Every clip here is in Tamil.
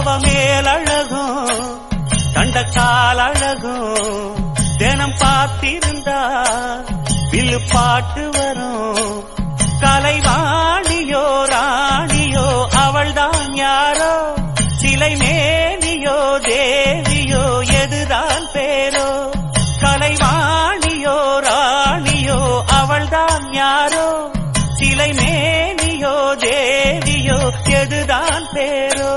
அவ மேலழகும் தண்டக்கால் அழகும் தினம் பார்த்திருந்தா வில்லு பாட்டு வரும் கலைவாணியோ ராணியோ அவள்தான் யாரோ சிலை மேனியோ தேவியோ எதுதான் பேரோ கலைவாணியோ ராணியோ அவள்தான் யாரோ சிலை மேனியோ தேவியோ எதுதான் பேரோ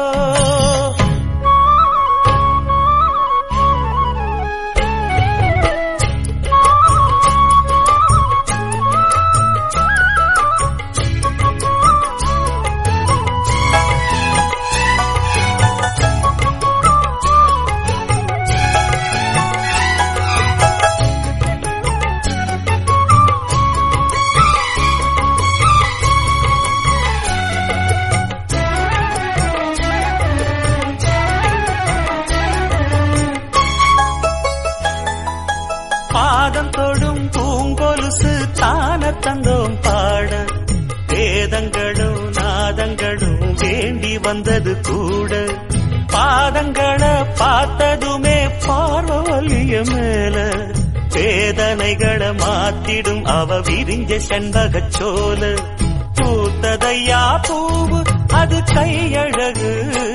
பாதம் தொடும் பூங்கொலுசு தான தந்தோம் பாட வேதங்களும் நாதங்களும் வேண்டி வந்தது கூட பாதங்களை பார்த்ததுமே பார்வலிய மேல வேதனைகளை மாத்திடும் அவ விரிஞ்ச செண்பகச் சோல பூத்ததையா பூவு அது கையழகு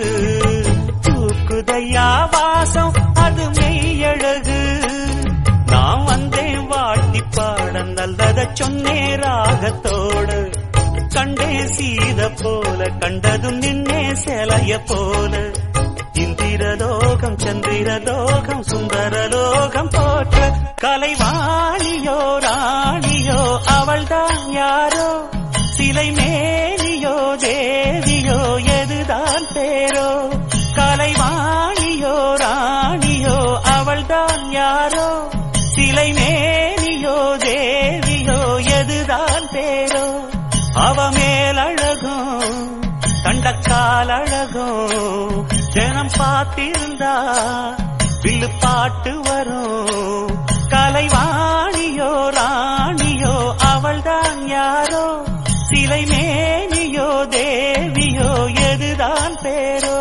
தூக்குதையா வாசம் அது மெய்யழகு நான் வந்தேன் வாழ்த்தி பாட நல்லத சொன்னே ராகத்தோடு கண்டே சீத போல கண்டதும் நின்னே சிலைய போல இந்திரலோகம் சந்திரலோகம் சுந்தரலோகம் போற்ற கலைவாணியோ ராணியோ அவள்தான் யாரோ சிலை மேலியோ தேவியோ எதுதான் பேரோ கலைவாணியோ ராணியோ அவள்தான் யாரோ சிலை மேனியோ தேவியோ எதுதான் பேரோ அவ மேலழகும் தண்டக்கால் அழகும் ஜனம் பார்த்திருந்தா வில்லு பாட்டு வரும் கலைவாணியோ ராணியோ அவள்தான் யாரோ சிலை மேனியோ தேவியோ எதுதான் பேரோ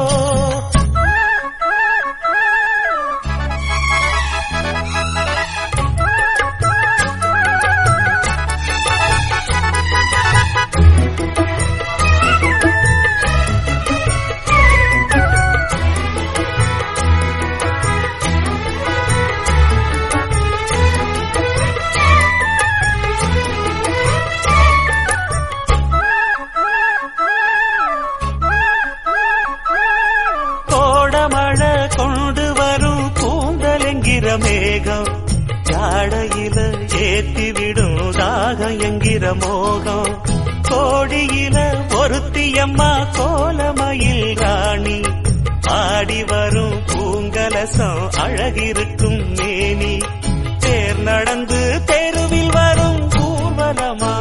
கோடமழை கொண்டு வரும் கூந்தலெங்கிற மேகம் ஜாடையில ஏத்தி விடும் தாகம் என்கிற மோகம் கோடியில ஒருத்தியம்மா கோலமயில் ராணி ஆடி வரும் பூங்கலசம் அழகிருக்கும் மேனி தேர் நடந்து தெருவில் வரும் ஊர்வலமா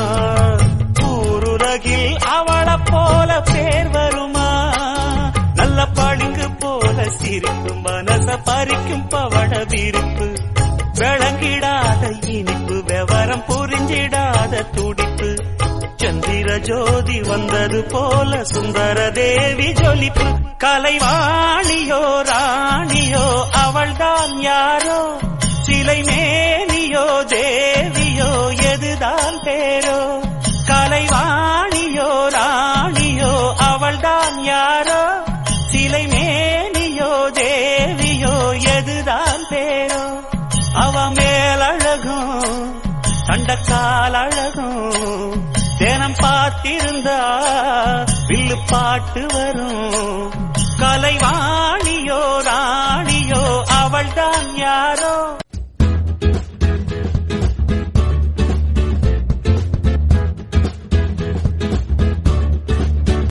ஊருலகில் அவளை போல பேர் வருமா நல்ல பளிங்கு போல சிரிக்கும் மனச பறிக்கும் பவள விரிப்பு விளங்கிடாத இனிப்பு விவரம் புரிஞ்சிடாத துடிப்பு சந்திர ஜோதி வந்தது போல சுந்தர தேவி ஜொலிப்பு கலைவாணியோ ராணியோ அவள்தான் யாரோ சிலை மேனியோ தேவியோ எதுதான் பேரோ கலைவாணியோ ராணியோ அவள்தான் யாரோ சிலை மேனியோ தேவியோ எதுதான் பேரோ அவ மேலழகும் தண்டக்கால் அழகும் தினம் பார்த்திருந்தா வில்லு பாட்டு வரும் கலைவாணியோ ராணியோ அவள்தான் யாரோ